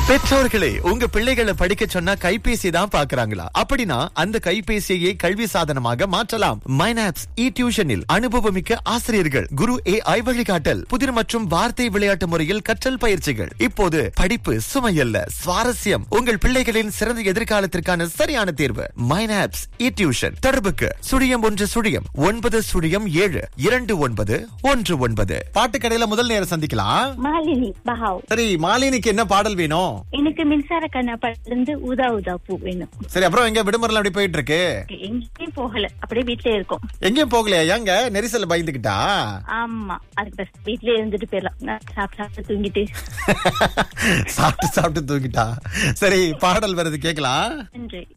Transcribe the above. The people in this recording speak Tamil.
பெற்றோர்களே உங்க பிள்ளைகளை படிக்க சொன்னா கைபேசி தான் பாக்குறாங்களா அப்படின்னா அந்த கைபேசியை கல்வி சாதனமாக மாற்றலாம் மைனாப்ஸ் இ டியூஷனில் அனுபவமிக்க ஆசிரியர்கள் குரு ஏ ஐ வழிகாட்டல் புதிர் மற்றும் வார்த்தை விளையாட்டு முறையில் கற்றல் பயிற்சிகள் இப்போது படிப்பு சுமையல்ல சுவாரஸ்யம் உங்கள் பிள்ளைகளின் சிறந்த எதிர்காலத்திற்கான சரியான தேர்வு மைனாப்ஸ் இ டியூஷன் தொடர்புக்கு சுழியம் ஒன்று சுழியம் ஒன்பது சுழியம் ஏழு இரண்டு ஒன்பது ஒன்று ஒன்பது பாட்டு கடையில முதல் நேரம் சந்திக்கலாம் மாலினி பஹாவ் சரி மாலினிக்கு என்ன பாடல் வேணும் எனக்கு மின்சார கண்ணாப்பாட்டுல இருந்து ஊதா ஊதா பூ வேணும் சரி அப்புறம் எங்க விடுமுறைலாம் எப்படி போயிட்டு இருக்கு எங்கேயும் போகல அப்படியே வீட்லயே இருக்கோம் எங்கேயும் போகலையா ஏங்க நெரிசல் பயந்துக்கிட்டா ஆமா அதுக்கு பஸ் வீட்லயே இருந்துட்டு போயிடலாம் நான் சாப்பிட்டு சாப்பிட்டு தூங்கிட்டு சாப்பிட்டு சாப்பிட்டு தூங்கிட்டா சரி பாடல் வருது கேக்கலாம் நன்றி